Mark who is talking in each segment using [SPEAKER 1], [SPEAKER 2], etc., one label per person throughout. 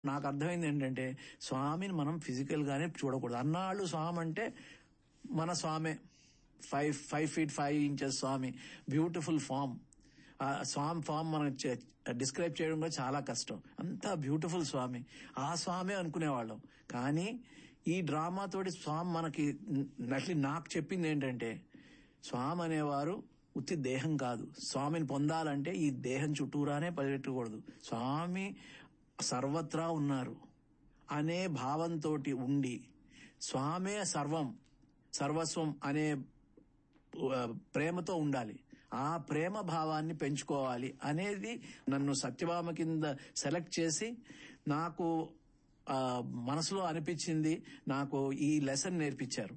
[SPEAKER 1] నాకు అర్థమైంది ఏంటంటే స్వామిని మనం ఫిజికల్ గానే చూడకూడదు అన్నాళ్ళు స్వామి అంటే మన స్వామే five five feet five inches Swami beautiful form ఆ స్వామి ఫామ్ మనం డిస్క్రైబ్ చేయడం కూడా చాలా కష్టం అంతా బ్యూటిఫుల్ స్వామి ఆ స్వామి అనుకునేవాళ్ళం కానీ ఈ డ్రామా తోటి స్వామి మనకి నటి నాకు చెప్పింది ఏంటంటే స్వామి అనేవారు ఉత్తి దేహం కాదు స్వామిని పొందాలంటే ఈ దేహం చుట్టూరానే పరిగెట్టకూడదు స్వామి సర్వత్రా ఉన్నారు అనే భావంతో ఉండి స్వామే సర్వం సర్వస్వం అనే ఆ, ప్రేమతో ఉండాలి ఆ ప్రేమ భావాన్ని పెంచుకోవాలి అనేది నన్ను సత్యభామ కింద సెలెక్ట్ చేసి నాకు ఆ, మనసులో అనిపించింది నాకు ఈ లెసన్ నేర్పించారు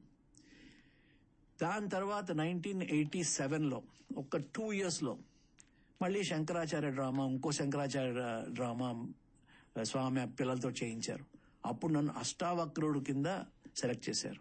[SPEAKER 1] దాని తర్వాత నైన్టీన్ ఎయిటీ సెవెన్లో ఒక టూ ఇయర్స్లో మళ్ళీ శంకరాచార్య డ్రామా ఇంకో శంకరాచార్య డ్రామా స్వామి పిల్లలతో చేయించారు అప్పుడు నన్ను అష్టావక్రుడు కింద సెలెక్ట్ చేశారు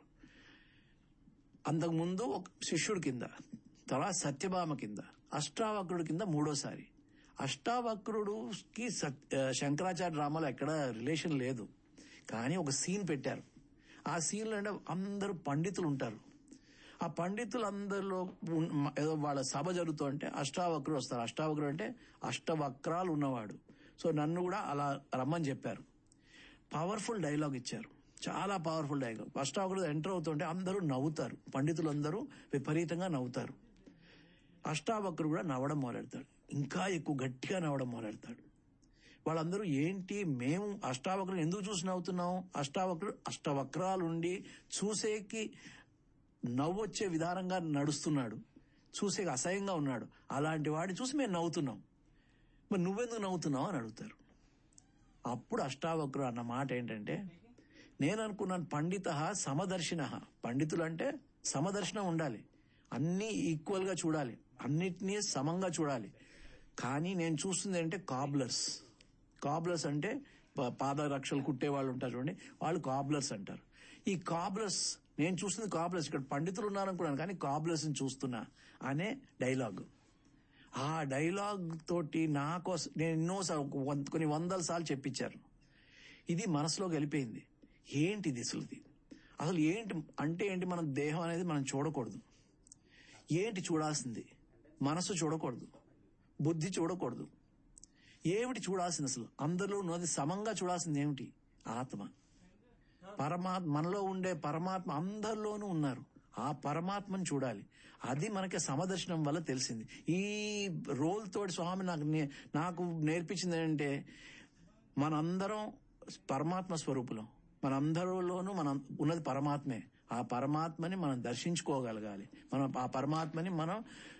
[SPEAKER 1] అంతకుముందు ఒక శిష్యుడి కింద తర్వాత సత్యభామ కింద అష్టావక్రుడి కింద మూడోసారి అష్టావక్రుడుకి సత్- ఆ, శంకరాచార్య డ్రామాలో ఎక్కడ రిలేషన్ లేదు కానీ ఒక సీన్ పెట్టారు ఆ సీన్లో అంటే అందరూ పండితులు ఉంటారు ఆ పండితులు అందరిలో ఉన్- ఏదో వాళ్ళ సభ జరుగుతుంటే అష్టావక్రుడు వస్తారు అష్టావక్రుడు అంటే అష్టవక్రాలు ఉన్నవాడు సో నన్ను కూడా అలా రమ్మని చెప్పారు పవర్ఫుల్ డైలాగ్ ఇచ్చారు చాలా పవర్ఫుల్ డైలాగ్ ఫస్ట్ ఒకరు ఎంటర్ అవుతుంటే అందరూ నవ్వుతారు పండితులు అందరూ విపరీతంగా నవ్వుతారు అష్టావక్రుడు కూడా నవ్వడం మొదలెడతాడు ఇంకా ఎక్కువ గట్టిగా నవ్వడం మొదలెడతాడు వాళ్ళందరూ ఏంటి మేము అష్టావక్రుడు ఎందుకు చూసి నవ్వుతున్నాం అష్టావక్రుడు అష్టవక్రాలుండి చూసేకి నవ్వొచ్చే విధానంగా నడుస్తున్నాడు చూసే అసహ్యంగా ఉన్నాడు అలాంటి వాడిని చూసి మేము నవ్వుతున్నాం మరి నువ్వెందుకు నవ్వుతున్నావు అని అడుగుతారు అప్పుడు అష్టావక్రుడు అన్న మాట ఏంటంటే నేను అనుకున్నాను పండిత సమదర్శిన పండితులు అంటే సమదర్శనం ఉండాలి అన్ని ఈక్వల్ గా చూడాలి అన్నిటినీ సమంగా చూడాలి కానీ నేను చూస్తుంది ఏంటంటే కాబ్లర్స్ కాబ్లర్స్ అంటే ప- పాదరక్షలు కుట్టే వాళ్ళు ఉంటారు చూడండి వాళ్ళు కాబ్లర్స్ అంటారు ఈ కాబ్లర్స్ నేను చూస్తుంది కాబ్లర్స్ ఇక్కడ పండితులు ఉన్నారనుకున్నాను కానీ కాబ్లర్స్ చూస్తున్నా అనే డైలాగ్ ఆ డైలాగ్ తోటి నా కోసం నేను ఎన్నో సార్లు ఒక వం- కొన్ని వందల సార్లు చెప్పించారు ఇది మనసులోకి వెళ్ళిపోయింది ఏంటి ఇది అసలు ఇది అసలు ఏంటి అంటే ఏంటి మన దేహం అనేది మనం చూడకూడదు ఏంటి చూడాల్సింది మనసు చూడకూడదు బుద్ధి చూడకూడదు ఏమిటి చూడాల్సింది అసలు అందరిలో ఉన్నది సమంగా చూడాల్సింది ఏమిటి ఆత్మ పరమాత్మ మనలో ఉండే పరమాత్మ అందరిలోనూ ఉన్నారు ఆ పరమాత్మను చూడాలి అది మనకి సమదర్శనం వల్ల తెలిసింది ఈ రోల్ తోటి స్వామి నాకు నే- నాకు నేర్పించింది ఏంటంటే మనందరం పరమాత్మ స్వరూపులం మనందరిలోనూ మనం ఉన్నది పరమాత్మే ఆ పరమాత్మని మనం దర్శించుకోగలగాలి మనం ఆ పరమాత్మని మనం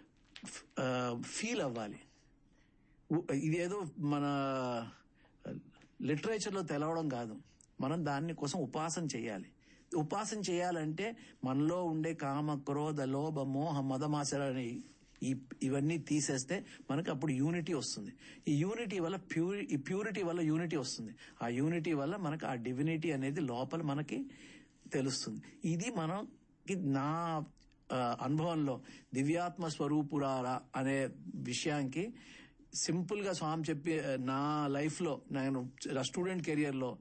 [SPEAKER 1] ఫీల్ అవ్వాలి ఉ- ఇదేదో మన లిటరేచర్ లో తెలవడం కాదు మనం దాన్ని కోసం ఉపాసన చేయాలి ఉపాసన చేయాలంటే మనలో ఉండే కామ క్రోధ లోభ మోహ మదమాసలని ఈ ఇవన్నీ తీసేస్తే మనకు అప్పుడు యూనిటీ వస్తుంది ఈ యూనిటీ వల్ల ప్యూరి ఈ ప్యూరిటీ వల్ల యూనిటీ వస్తుంది ఆ యూనిటీ వల్ల మనకు ఆ డివినిటీ అనేది లోపల మనకి తెలుస్తుంది ఇది మనకి నా ఆ, అనుభవంలో దివ్యాత్మ స్వరూపురారా అనే విషయానికి సింపుల్ గా స్వామి చెప్పి నా లైఫ్ లో నేను స్టూడెంట్ కెరియర్ లో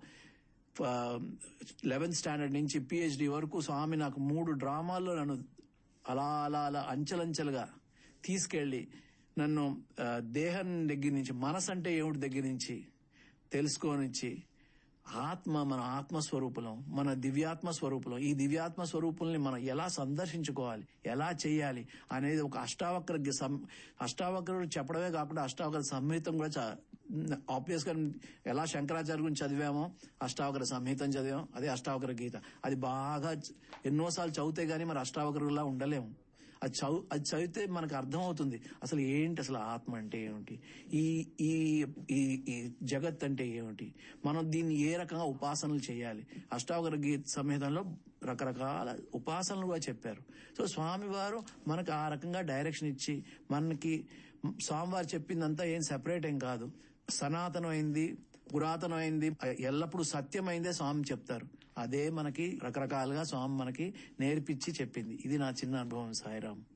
[SPEAKER 1] లెవెన్త్ స్టాండర్డ్ నుంచి పిహెచ్డి వరకు స్వామి నాకు మూడు డ్రామాల్లో నన్ను అలా అలా అలా అంచెలంచెలుగా తీసుకెళ్లి నన్ను ఆ, దేహం దగ్గర నుంచి మనసు అంటే ఏమిటి దగ్గర నుంచి తెలుసుకోనిచ్చి ఆత్మ మన ఆత్మ స్వరూపులం మన దివ్యాత్మ స్వరూపులం ఈ దివ్యాత్మ స్వరూపుల్ని మనం ఎలా సందర్శించుకోవాలి ఎలా చేయాలి అనేది ఒక అష్టావక్ర గి- సం- అష్టావక్రుడు చెప్పడమే కాకుండా అష్టావక్ర సంహితం కూడా ఆబ్వియస్ గా ఎలా శంకరాచార్య గురించి చదివామో అష్టావక్ర సంహితం చదివాం అదే అష్టావక్ర గీత అది బాగా చ- ఎన్నోసార్లు చదివితే గానీ మరి అష్టావక్రులా ఉండలేము అది చదువు అది చదివితే మనకు అర్థమవుతుంది అసలు ఏంటి అసలు ఆత్మ అంటే ఏమిటి ఈ ఈ ఈ ఈ జగత్ అంటే ఏమిటి మనం దీన్ని ఏ రకంగా ఉపాసనలు చేయాలి అష్టావకర గీత సంహితంలో రకరకాల ఉపాసనలు కూడా చెప్పారు సో స్వామివారు మనకు ఆ రకంగా డైరెక్షన్ ఇచ్చి మనకి స్వామివారు చెప్పిందంతా ఏం సెపరేట్ ఏం కాదు సనాతనమైంది పురాతనమైంది ఎల్లప్పుడూ సత్యమైందే స్వామి చెప్తారు అదే మనకి రకరకాలుగా స్వామి మనకి నేర్పించి చెప్పింది ఇది నా చిన్న అనుభవం సాయిరామ్